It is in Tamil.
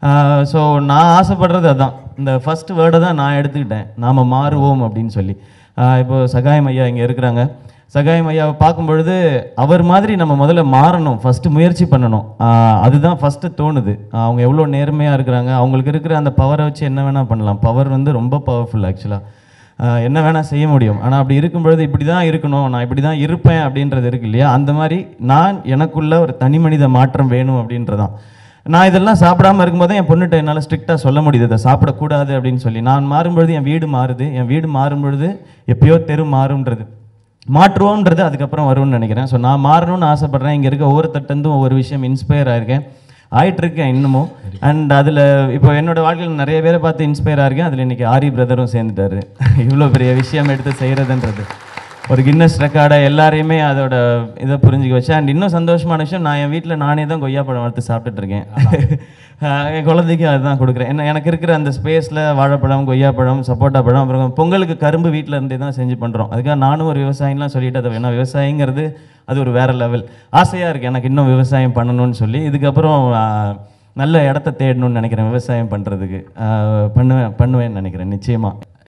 ஸோ நான் ஆசைப்படுறது அதான் இந்த ஃபர்ஸ்ட் வேர்டை தான் நான் எடுத்துக்கிட்டேன் நாம் மாறுவோம் அப்படின்னு சொல்லி ஆஹ் இப்போ சகாயம் ஐயா இங்கே இருக்கிறாங்க சகாயம் ஐயாவை பார்க்கும் பொழுது அவர் மாதிரி நம்ம முதல்ல மாறணும் ஃபஸ்ட்டு முயற்சி பண்ணணும் ஆஹ் அதுதான் ஃபஸ்ட்டு தோணுது ஆஹ் அவங்க எவ்வளோ நேர்மையாக இருக்கிறாங்க அவங்களுக்கு இருக்கிற அந்த பவரை வச்சு என்ன வேணால் பண்ணலாம் பவர் வந்து ரொம்ப பவர்ஃபுல் ஆக்சுவலாக என்ன வேணால் செய்ய முடியும் ஆனால் அப்படி இருக்கும் பொழுது இப்படி தான் இருக்கணும் நான் இப்படி தான் இருப்பேன் அப்படின்றது இருக்கு இல்லையா அந்த மாதிரி நான் எனக்குள்ள ஒரு தனி மனித மாற்றம் வேணும் அப்படின்றதான் நான் இதெல்லாம் சாப்பிடாம இருக்கும்போது என் பொண்ணுகிட்ட என்னால் ஸ்ட்ரிக்டாக சொல்ல முடியுது இதை சாப்பிடக்கூடாது அப்படின்னு சொல்லி நான் மாறும்பொழுது என் வீடு மாறுது என் வீடு மாறும்பொழுது எப்பயோ தெரு மாறும்ன்றது மாற்றுவோம்ன்றது அதுக்கப்புறம் வரும்னு நினைக்கிறேன் ஸோ நான் மாறணும்னு ஆசைப்பட்றேன் இங்கே இருக்க ஒவ்வொரு தட்டந்தும் ஒவ்வொரு விஷயம் இன்ஸ்பயர் ஆயிருக்கேன் ஆயிட்டு இருக்கேன் இன்னமும் அண்ட் அதில் இப்போ என்னோட வாழ்க்கையில் நிறைய பேரை பார்த்து இன்ஸ்பயர் ஆயிருக்கேன் அதில் இன்னைக்கு ஆரி பிரதரும் சேர்ந்துட்டாரு இவ்வளோ பெரிய விஷயம் எடுத்து செய்கிறதுன்றது ஒரு கின்னஸ் ரெக்கார்டை எல்லாரையுமே அதோட இதை புரிஞ்சுக்க வச்சு அண்ட் இன்னும் சந்தோஷமான விஷயம் நான் என் வீட்டில் நானே தான் கொய்யாப்பழம் வளர்த்து சாப்பிட்டுட்டு இருக்கேன் ஆஹ் என் குழந்தைக்கு அதுதான் கொடுக்குறேன் என்ன எனக்கு இருக்கிற அந்த ஸ்பேஸில் வாழைப்பழம் கொய்யாப்பழம் சப்போட்டா பழம் அப்புறம் பொங்கலுக்கு கரும்பு வீட்டில் இருந்தே தான் செஞ்சு பண்ணுறோம் அதுக்காக நானும் ஒரு விவசாயிலாம் சொல்லிட்டு அதை வேணா விவசாயிங்கிறது அது ஒரு வேற லெவல் ஆசையாக இருக்குது எனக்கு இன்னும் விவசாயம் பண்ணணும்னு சொல்லி இதுக்கப்புறம் ஆஹ், நல்ல இடத்த தேடணும்னு நினைக்கிறேன் விவசாயம் பண்ணுறதுக்கு பண்ணுவேன் பண்ணுவேன்னு நினைக்கிறேன் நிச்சயமாக